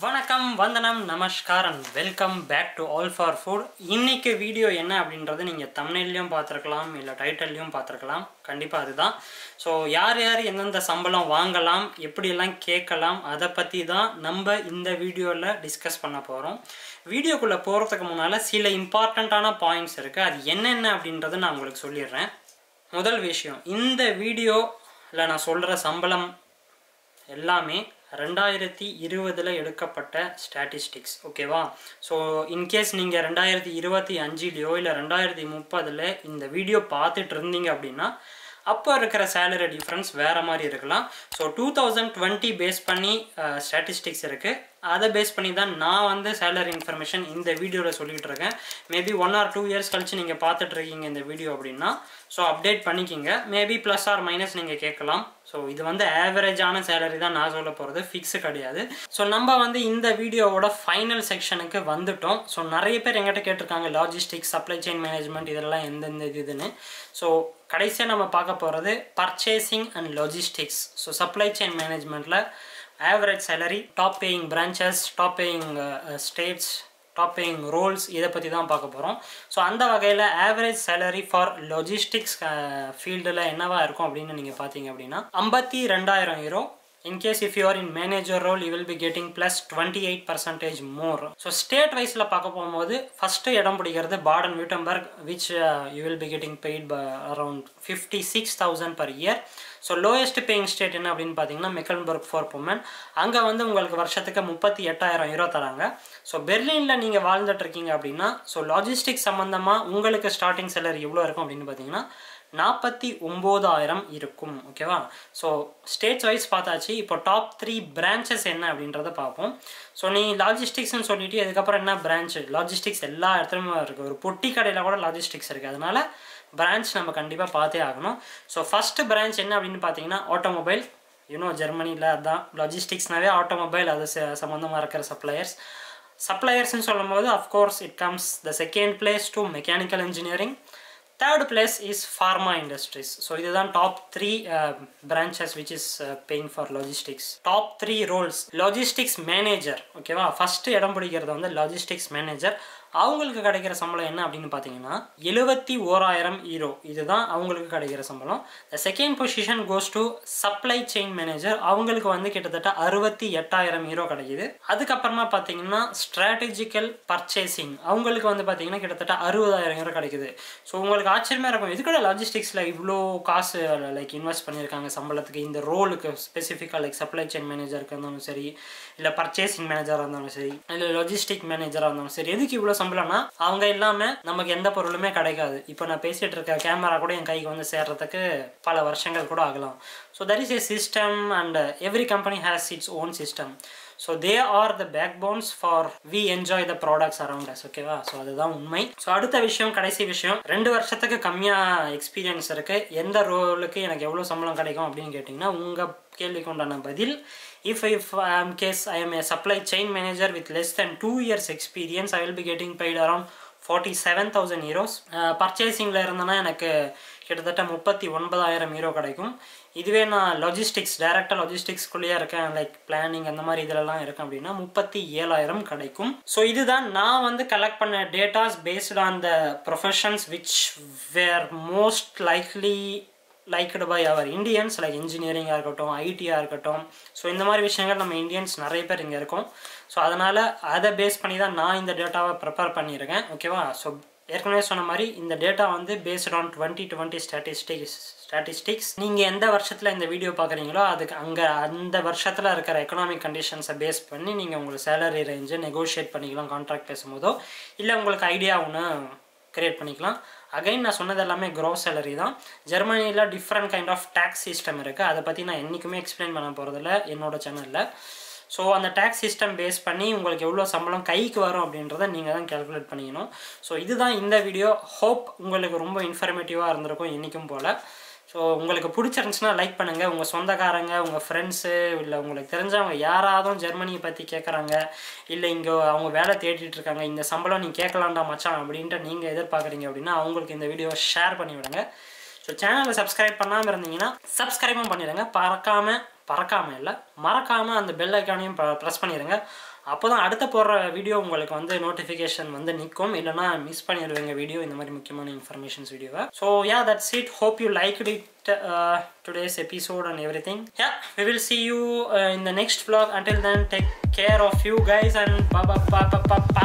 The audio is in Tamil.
வணக்கம் வந்தனம் நமஸ்காரம் welcome back to all for food இன்னைக்கு வீடியோ என்ன அப்படின்றது நீங்கள் தமிழ்லையும் பார்த்துருக்கலாம் இல்லை டைட்டில்லையும் பார்த்துருக்கலாம் கண்டிப்பாக அதுதான் ஸோ யார் யார் எந்தெந்த சம்பளம் வாங்கலாம் எப்படியெல்லாம் கேட்கலாம் அதை பற்றி தான் நம்ம இந்த வீடியோவில் டிஸ்கஸ் பண்ண போகிறோம் வீடியோக்குள்ளே போகிறதுக்கு முன்னால் சில இம்பார்ட்டண்ட்டான பாயிண்ட்ஸ் இருக்குது அது என்னென்ன அப்படின்றத நான் உங்களுக்கு சொல்லிடுறேன் முதல் விஷயம் இந்த வீடியோவில் நான் சொல்கிற சம்பளம் எல்லாமே ரெண்டாயிரத்தி இருபதில் எடுக்கப்பட்ட ஸ்டாட்டிஸ்டிக்ஸ் ஓகேவா ஸோ இன்கேஸ் நீங்கள் ரெண்டாயிரத்தி இருபத்தி அஞ்சுலையோ இல்லை ரெண்டாயிரத்தி முப்பதில் இந்த வீடியோ பார்த்துட்டு இருந்தீங்க அப்படின்னா அப்போ இருக்கிற சேலரி டிஃப்ரென்ஸ் வேறு மாதிரி இருக்கலாம் so two thousand twenty base பண்ணி ஸ்டாட்டிஸ்டிக்ஸ் இருக்குது அதை பேஸ் பண்ணி தான் நான் வந்து சேலரி இன்ஃபர்மேஷன் இந்த வீடியோவில் சொல்லிகிட்டு இருக்கேன் maybe one or two years கழிச்சு நீங்கள் பார்த்துட்டு இருக்கீங்க இந்த வீடியோ அப்படின்னா ஸோ அப்டேட் பண்ணிக்கிங்க மேபி ப்ளஸ் ஆர் மைனஸ் நீங்கள் கேட்கலாம் ஸோ இது வந்து ஆவரேஜான சேலரி தான் நான் சொல்ல போகிறது ஃபிக்ஸு கிடையாது ஸோ நம்ம வந்து இந்த வீடியோவோட ஃபைனல் செக்ஷனுக்கு வந்துட்டோம் ஸோ நிறைய பேர் எங்கிட்ட கேட்டிருக்காங்க லாஜிஸ்டிக்ஸ் சப்ளை செயின் மேனேஜ்மெண்ட் இதெல்லாம் எந்தெந்த இதுன்னு ஸோ கடைசியாக நம்ம பார்க்க போகிறது purchasing and logistics so supply chain மேனேஜ்மெண்ட்டில் average salary top paying branches top paying states top paying roles இதை பற்றி தான் பார்க்க போகிறோம் ஸோ அந்த வகையில் ஆவரேஜ் சேலரி ஃபார் லாஜிஸ்டிக்ஸ் ஃபீல்டில் என்னவா இருக்கும் அப்படின்னு நீங்கள் பார்த்தீங்க அப்படின்னா ஐம்பத்தி ரெண்டாயிரம் euro in case if you are in manager role you will be getting plus twenty eight percentage more so state வைஸில் பார்க்க போகும்போது ஃபஸ்ட்டு இடம் பிடிக்கிறது Baden Wurttemberg which you will be getting paid around fifty six thousand per year so lowest paying state என்ன அப்படின்னு பார்த்தீங்கன்னா மெக்கல்பர்க் ஃபார் பொமன் அங்கே வந்து உங்களுக்கு வருஷத்துக்கு முப்பத்தி எட்டாயிரம் யூரோ தராங்க ஸோ பெர்லினில் நீங்கள் வாழ்ந்துட்டு இருக்கீங்க அப்படின்னா ஸோ லாஜிஸ்டிக் சம்மந்தமாக உங்களுக்கு ஸ்டார்டிங் சேலரி எவ்வளோ இருக்கும் அப்படின்னு பார்த்தீங்கன்னா நாற்பத்தி ஒம்போதாயிரம் இருக்கும் ஓகேவா ஸோ ஸ்டேட்ஸ் வைஸ் பார்த்தாச்சு இப்போ டாப் த்ரீ பிரான்ச்சஸ் என்ன அப்படின்றத பார்ப்போம் ஸோ நீ லாஜிஸ்டிக்ஸ்னு சொல்லிட்டு அதுக்கப்புறம் என்ன பிரான்ச் லாஜிஸ்டிக்ஸ் எல்லா இடத்துலையுமே இருக்குது ஒரு பொட்டி கடையில் கூட லாஜிஸ்டிக்ஸ் இருக்குது அதனால் பிரான்ச் நம்ம கண்டிப்பாக பார்த்தே ஆகணும் ஸோ ஃபஸ்ட்டு பிரான்ச் என்ன அப்படின்னு பார்த்தீங்கன்னா ஆட்டோமொபைல் யூனோ ஜெர்மனியில் அதுதான் லாஜிஸ்டிக்ஸ்னாவே ஆட்டோமொபைல் அது சம்மந்தமாக இருக்கிற சப்ளையர்ஸ் சப்ளையர்ஸ்னு சொல்லும்போது of course it comes the second place to mechanical engineering third place is pharma industries so இதுதான் top three branches which is paying for logistics top three roles logistics manager ஓகேவா ஃபஸ்ட்டு இடம் பிடிக்கிறது வந்து லாஜிஸ்டிக்ஸ் மேனேஜர் அவங்களுக்கு கிடைக்கிற சம்பளம் என்ன அப்படின்னு பார்த்தீங்கன்னா எழுபத்தி ஓராயிரம் ஈரோ இதுதான் அவங்களுக்கு கிடைக்கிற சம்பளம் the second position goes to supply chain manager அவங்களுக்கு வந்து கிட்டத்தட்ட அறுபத்தி எட்டாயிரம் ஈரோ கிடைக்குது அதுக்கப்புறமா பார்த்தீங்கன்னா ஸ்ட்ராட்டஜிக்கல் பர்ச்சேசிங் அவங்களுக்கு வந்து பார்த்தீங்கன்னா கிட்டத்தட்ட அறுபதாயிரம் ஈரோ கிடைக்குது ஸோ உங்களுக்கு ஆச்சரியமாக இருக்கும் இதுக்கூட லாஜிஸ்டிக்ஸில் இவ்வளோ காசு லைக் இன்வெஸ்ட் பண்ணியிருக்காங்க சம்பளத்துக்கு இந்த ரோலுக்கு ஸ்பெசிஃபிக்காக லைக் சப்ளை செயின் மேனேஜருக்கு இருந்தாலும் சரி இல்லை பர்ச்சேசிங் மேனேஜராக இருந்தாலும் சரி இல்லை லாஜிஸ்டிக் மேனேஜராக இருந்தாலும் சரி எதுக்கு இவ்வளோ சம்பளம்னா அவங்க இல்லாமல் நமக்கு எந்த பொருளுமே கிடைக்காது இப்போ நான் பேசிகிட்டு இருக்க கேமரா கூட என் கைக்கு வந்து சேர்றதுக்கு பல வருஷங்கள் கூட ஆகலாம் so that is a system and every company has its own system so they are the backbones for we enjoy the products around us ஓகேவா ஸோ அதுதான் உண்மை ஸோ அடுத்த விஷயம் கடைசி விஷயம் ரெண்டு வருஷத்துக்கு கம்மியாக எக்ஸ்பீரியன்ஸ் இருக்குது எந்த ரோலுக்கு எனக்கு எவ்வளோ சம்பளம் கிடைக்கும் அப்படின்னு கேட்டிங்கன்னா உங்கள் கேள்விக்கு உண்டான பதில் if if um, case i am a supply chain manager with less than two years experience i will be getting paid around forty seven thousand euros பர்ச்சேசிங்கில் இருந்தேன்னா எனக்கு கிட்டத்தட்ட முப்பத்தி ஒன்பதாயிரம் ஹீரோ கிடைக்கும் இதுவே நான் லாஜிஸ்டிக்ஸ் டேரெக்டாக லாஜிஸ்டிக்ஸ்குள்ளேயே இருக்கேன் லைக் பிளானிங் அந்த மாதிரி இதிலலாம் இருக்கேன் அப்படின்னா முப்பத்தி ஏழாயிரம் கிடைக்கும் ஸோ இதுதான் நான் வந்து கலெக்ட் பண்ண datas based on the professions which were most likely liked by our Indians like இன்ஜினியரிங்காக இருக்கட்டும் ஐடியாக இருக்கட்டும் ஸோ இந்த மாதிரி விஷயங்கள் நம்ம இந்தியன்ஸ் நிறைய பேர் இங்கே இருக்கோம் ஸோ அதனால் அதை பேஸ் பண்ணி தான் நான் இந்த டேட்டாவை ப்ரிப்பேர் பண்ணியிருக்கேன் ஓகேவா ஸோ ஏற்கனவே சொன்ன மாதிரி இந்த டேட்டா வந்து based on twenty twenty statistics statistics நீங்கள் எந்த வருஷத்தில் இந்த வீடியோ பார்க்குறீங்களோ அதுக்கு அங்கே அந்த வருஷத்தில் இருக்கிற எக்கனாமிக் கண்டிஷன்ஸை பேஸ் பண்ணி நீங்கள் உங்களுக்கு சேலரி ரேஞ்சை நெகோஷியேட் பண்ணிக்கலாம் கான்ட்ராக்ட் பேசும்போதோ இல்லை உங்களுக்கு ஐடியா ஒன்று க்ரியேட் பண்ணிக்கலாம் அகைன் நான் சொன்னது எல்லாமே க்ரோஸ் சேலரி தான் ஜெர்மனியில் different kind of tax system இருக்குது அதை பற்றி நான் என்றைக்குமே எக்ஸ்பிளைன் பண்ண போகிறதில்ல என்னோட சேனலில் ஸோ அந்த டேக்ஸ் சிஸ்டம் பேஸ் பண்ணி உங்களுக்கு எவ்வளோ சம்பளம் கைக்கு வரும் அப்படின்றத நீங்கள் தான் கேல்குலேட் பண்ணிக்கணும் ஸோ இதுதான் இந்த வீடியோ ஹோப் உங்களுக்கு ரொம்ப இன்ஃபர்மேட்டிவாக இருந்திருக்கும் என்றைக்கும் போல் ஸோ உங்களுக்கு பிடிச்சிருந்துச்சுன்னா லைக் பண்ணுங்கள் உங்கள் சொந்தக்காரங்க உங்கள் ஃப்ரெண்ட்ஸு இல்லை உங்களுக்கு தெரிஞ்சவங்க யாராவது ஜெர்மனியை பற்றி கேட்குறாங்க இல்லை இங்கே அவங்க வேலை தேடிட்டு இருக்காங்க இந்த சம்பளம் நீ கேட்கலாண்டா மச்சான் அப்படின்ட்டு நீங்கள் எதிர்பார்க்குறீங்க அப்படின்னா அவங்களுக்கு இந்த வீடியோவை ஷேர் பண்ணி விடுங்க ஸோ சேனலை சப்ஸ்கிரைப் பண்ணாமல் இருந்தீங்கன்னா சப்ஸ்கிரைபும் பண்ணிடுங்க பறக்காம பறக்காம இல்லை மறக்காமல் அந்த பெல் ஐக்கானையும் ப்ரெஸ் பண்ணிடுங்க அப்போ தான் அடுத்த போடுற வீடியோ உங்களுக்கு வந்து நோட்டிஃபிகேஷன் வந்து நிற்கும் இல்லைனா மிஸ் பண்ணிடுவீங்க வீடியோ இந்த மாதிரி முக்கியமான இன்ஃபர்மேஷன்ஸ் வீடியோவை so yeah that's it hope you like it today's episode and everything yeah we will see you in the next vlog until then take care of you guys and bye bye bye bye bye